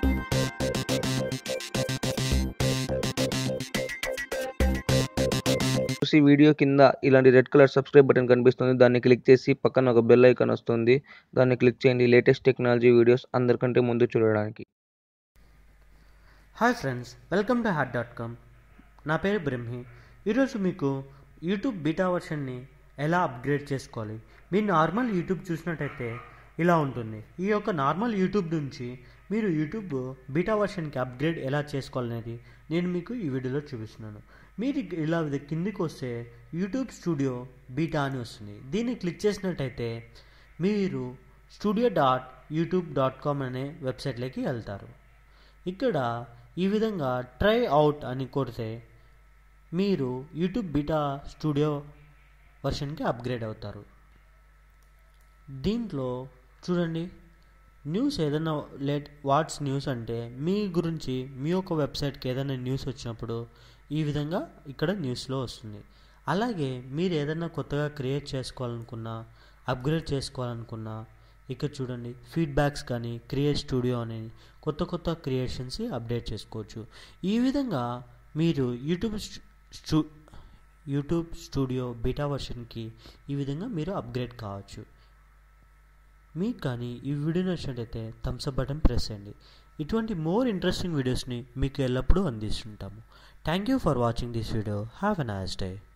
చూసి వీడియో కింద ఇలాంటి రెడ్ కలర్ సబ్స్క్రైబ్ బటన్ కనిపిస్తుంది దాన్ని క్లిక్ చేసి పక్కన ఒక బెల్ ఐకాన్ వస్తుంది దాన్ని క్లిక్ చేయండి లేటెస్ట్ టెక్నాలజీ వీడియోస్ అందరికంటే ముందు చూడడానికి hi friends welcome to hat dot com నా పేరు బ్రహ్మి ఈరోజు మీకు యూట్యూబ్ బీటా వర్షన్ని ఎలా అప్గ్రేడ్ చేసుకోవాలి మీరు నార్మల్ యూట్యూబ్ చూసినట్టయితే ఇలా ఉంటుంది ఈ యొక్క నార్మల్ యూట్యూబ్ నుంచి మీరు యూట్యూబ్ బీటా వర్షన్కి అప్గ్రేడ్ ఎలా చేసుకోవాలనేది నేను మీకు ఈ వీడియోలో చూపిస్తున్నాను మీరు ఇలా ఇది కిందికి వస్తే యూట్యూబ్ స్టూడియో బీటా అని వస్తుంది దీన్ని క్లిక్ చేసినట్టయితే మీరు studio dot YouTube dot com అనే వెబ్సైట్లోకి వెళ్తారు ఇక్కడ ఈ విధంగా ట్రై అవుట్ అని కొడితే మీరు యూట్యూబ్ బీటా స్టూడియో వర్షన్కి అప్గ్రేడ్ అవుతారు దీంట్లో చూడండి న్యూస్ ఏదైనా లేట్ వాట్స్ న్యూస్ అంటే మీ గురించి మీ యొక్క వెబ్సైట్కి ఏదైనా న్యూస్ వచ్చినప్పుడు ఈ విధంగా ఇక్కడ న్యూస్లో వస్తుంది అలాగే మీరు ఏదైనా కొత్తగా క్రియేట్ చేసుకోవాలనుకున్నా అప్గ్రేడ్ చేసుకోవాలనుకున్నా ఇక్కడ చూడండి ఫీడ్బ్యాక్స్ కానీ క్రియేట్ స్టూడియో అని కొత్త కొత్త క్రియేషన్స్ అప్డేట్ చేసుకోవచ్చు ఈ విధంగా మీరు యూట్యూబ్ స్టూ యూట్యూబ్ స్టూడియో బీటా వర్షన్కి ఈ విధంగా మీరు అప్గ్రేడ్ కావచ్చు మీకు కానీ ఈ వీడియో నచ్చినట్టయితే థమ్స్ అప్ బటన్ ప్రెస్ చేయండి ఇటువంటి మోర్ ఇంట్రెస్టింగ్ వీడియోస్ని మీకు ఎల్లప్పుడూ అందిస్తుంటాము thank you for watching this video have a nice day